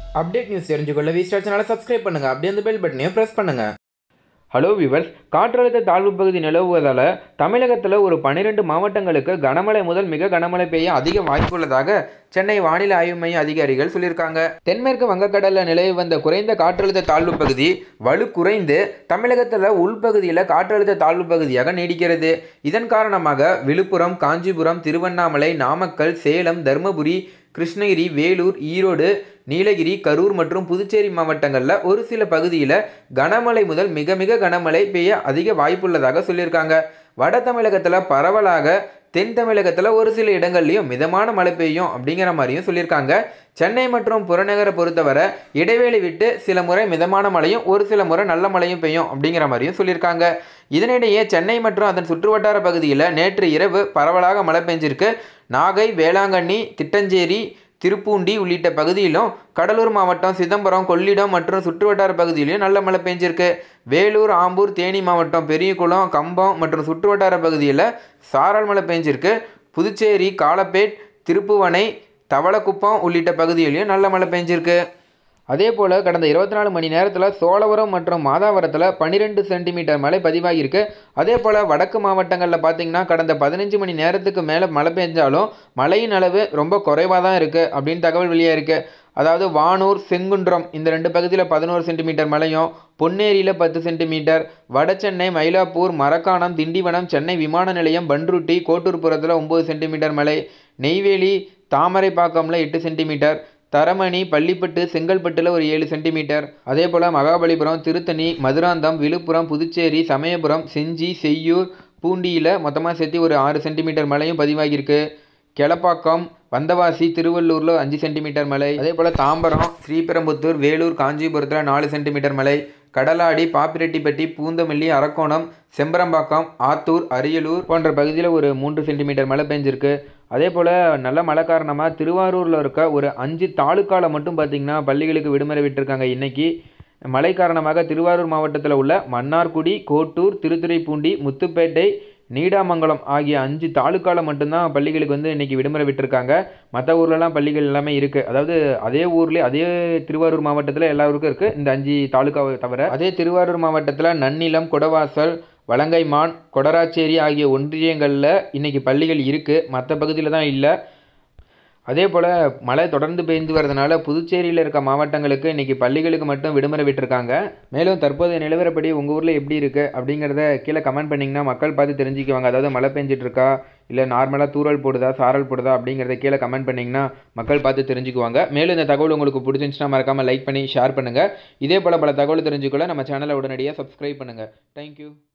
update news தெரிஞ்சுக்கொள்ள V Star சேனலை subscribe பண்ணுங்கள் அப்படியே அந்த பெல் பட்டனையும் ப்ரெஸ் பண்ணுங்கள் ஹலோ விவர்ஸ் காற்றழுத்த தாழ்வு பகுதி நிலவுவதால் தமிழகத்தில் ஒரு பன்னிரெண்டு மாவட்டங்களுக்கு கனமழை முதல் மிக கனமழை பெய்ய அதிக வாய்ப்புள்ளதாக சென்னை வானிலை ஆய்வு மைய அதிகாரிகள் சொல்லியிருக்காங்க தென்மேற்கு வங்கக்கடலில் நிலவி வந்த குறைந்த காற்றழுத்த தாழ்வு பகுதி வலு குறைந்து தமிழகத்தில் உள்பகுதியில் காற்றழுத்த தாழ்வு பகுதியாக நீடிக்கிறது இதன் காரணமாக விழுப்புரம் காஞ்சிபுரம் திருவண்ணாமலை நாமக்கல் சேலம் தருமபுரி கிருஷ்ணகிரி வேலூர் ஈரோடு நீலகிரி கரூர் மற்றும் புதுச்சேரி மாவட்டங்களில் ஒரு சில பகுதியில் கனமழை முதல் மிக மிக கனமழை பெய்ய அதிக வாய்ப்புள்ளதாக சொல்லியிருக்காங்க வட தமிழகத்தில் பரவலாக தென் தமிழகத்தில் ஒரு சில இடங்கள்லையும் மிதமான மழை பெய்யும் அப்படிங்கிற மாதிரியும் சொல்லியிருக்காங்க சென்னை மற்றும் புறநகரை பொறுத்தவரை இடைவேளை விட்டு சில முறை மிதமான மழையும் ஒரு சில முறை நல்ல மழையும் பெய்யும் அப்படிங்கிற மாதிரியும் சொல்லியிருக்காங்க இதனிடையே சென்னை மற்றும் அதன் சுற்றுவட்டார பகுதியில் நேற்று இரவு பரவலாக மழை பெஞ்சிருக்கு நாகை வேளாங்கண்ணி திட்டஞ்சேரி திருப்பூண்டி உள்ளிட்ட பகுதியிலும் கடலூர் மாவட்டம் சிதம்பரம் கொள்ளிடம் மற்றும் சுற்றுவட்டார பகுதியிலும் நல்ல மழை பெஞ்சிருக்கு வேலூர் ஆம்பூர் தேனி மாவட்டம் பெரியகுளம் கம்பம் மற்றும் சுற்றுவட்டார பகுதியில் சாரல் மழை பெஞ்சிருக்கு புதுச்சேரி காலப்பேட் திருப்புவனை தவளக்குப்பம் உள்ளிட்ட பகுதியிலையும் நல்ல மழை பெஞ்சிருக்கு அதே போல் கடந்த இருபத்தி நாலு மணி நேரத்தில் சோழவரம் மற்றும் மாதாவரத்தில் பன்னிரெண்டு சென்டிமீட்டர் மழை பதிவாகியிருக்கு அதே போல் வடக்கு மாவட்டங்களில் பார்த்தீங்கன்னா கடந்த பதினஞ்சு மணி நேரத்துக்கு மேலே மழை பெஞ்சாலும் மழையின் அளவு ரொம்ப குறைவாக தான் இருக்குது அப்படின்னு தகவல் வெளியாக இருக்குது அதாவது வானூர் செங்குன்றம் இந்த ரெண்டு பகுதியில் பதினோரு சென்டிமீட்டர் மழையும் பொன்னேரியில் பத்து சென்டிமீட்டர் வடசென்னை மயிலாப்பூர் மரக்காணம் திண்டிவனம் சென்னை விமான நிலையம் பன்ருட்டி கோட்டூர்புரத்தில் ஒம்பது சென்டிமீட்டர் மழை நெய்வேலி தாமரைப்பாக்கமில் எட்டு சென்டிமீட்டர் தரமணி பள்ளிப்பட்டு செங்கல்பட்டில் ஒரு ஏழு சென்டிமீட்டர் அதே போல் மகாபலிபுரம் திருத்தணி மதுராந்தம் விழுப்புரம் புதுச்சேரி சமயபுரம் செஞ்சி செய்யூர் பூண்டியில் மொத்தமாக சேர்த்து ஒரு ஆறு சென்டிமீட்டர் மழையும் பதிவாகியிருக்கு கெளப்பாக்கம் வந்தவாசி திருவள்ளூரில் அஞ்சு சென்டிமீட்டர் மழை அதே போல் தாம்பரம் ஸ்ரீபெரும்புத்தூர் வேலூர் காஞ்சிபுரத்தில் நாலு சென்டிமீட்டர் மழை கடலாடி பாப்பிரெட்டிப்பட்டி பூந்தமல்லி அரக்கோணம் செம்பரம்பாக்கம் ஆத்தூர் அரியலூர் போன்ற பகுதியில் ஒரு மூன்று சென்டிமீட்டர் மழை பெஞ்சிருக்கு அதே போல் நல்ல மழை காரணமாக திருவாரூரில் இருக்க ஒரு அஞ்சு தாலுக்காவில் மட்டும் பார்த்திங்கன்னா பள்ளிகளுக்கு விடுமுறை விட்டுருக்காங்க இன்றைக்கி மழை காரணமாக திருவாரூர் மாவட்டத்தில் உள்ள மன்னார்குடி கோட்டூர் திருத்துறைப்பூண்டி முத்துப்பேட்டை நீடாமங்கலம் ஆகிய அஞ்சு தாலுக்காவில் மட்டும்தான் பள்ளிகளுக்கு வந்து இன்றைக்கி விடுமுறை விட்டுருக்காங்க மற்ற ஊர்லலாம் பள்ளிகள் எல்லாமே இருக்குது அதாவது அதே ஊர்லேயே அதே திருவாரூர் மாவட்டத்தில் எல்லா ஊருக்கும் இருக்குது இந்த அஞ்சு தாலுக்காவை தவிர அதே திருவாரூர் மாவட்டத்தில் நன்னிலம் குடவாசல் வலங்கைமான் கொடராச்சேரி ஆகிய ஒன்றியங்களில் இன்றைக்கி பள்ளிகள் இருக்குது மற்ற பகுதியில் தான் இல்லை அதே போல் மழை தொடர்ந்து பெய்து வரதுனால புதுச்சேரியில் இருக்க மாவட்டங்களுக்கு இன்றைக்கி பள்ளிகளுக்கு மட்டும் விடுமுறை விட்டுருக்காங்க மேலும் தற்போதைய நிலவரப்படி உங்கள் ஊரில் எப்படி இருக்குது அப்படிங்கிறத கீழே கமெண்ட் பண்ணிங்கன்னா மக்கள் பார்த்து தெரிஞ்சுக்குவாங்க அதாவது மழை பெஞ்சிட்டு இருக்கா இல்லை நார்மலாக தூரல் போடுதா சாரல் போடுதா அப்படிங்கிறத கீழே கமெண்ட் பண்ணிங்கன்னா மக்கள் பார்த்து தெரிஞ்சுக்குவாங்க மேலும் இந்த தகவல் உங்களுக்கு பிடிச்சிருந்துச்சுன்னா மறக்காமல் லைக் பண்ணி ஷேர் பண்ணுங்கள் இதே போல் பல தகவல் தெரிஞ்சுக்கொள்ள நம்ம சேனலை உடனடியாக சப்ஸ்கிரைப் பண்ணுங்கள் தேங்க்யூ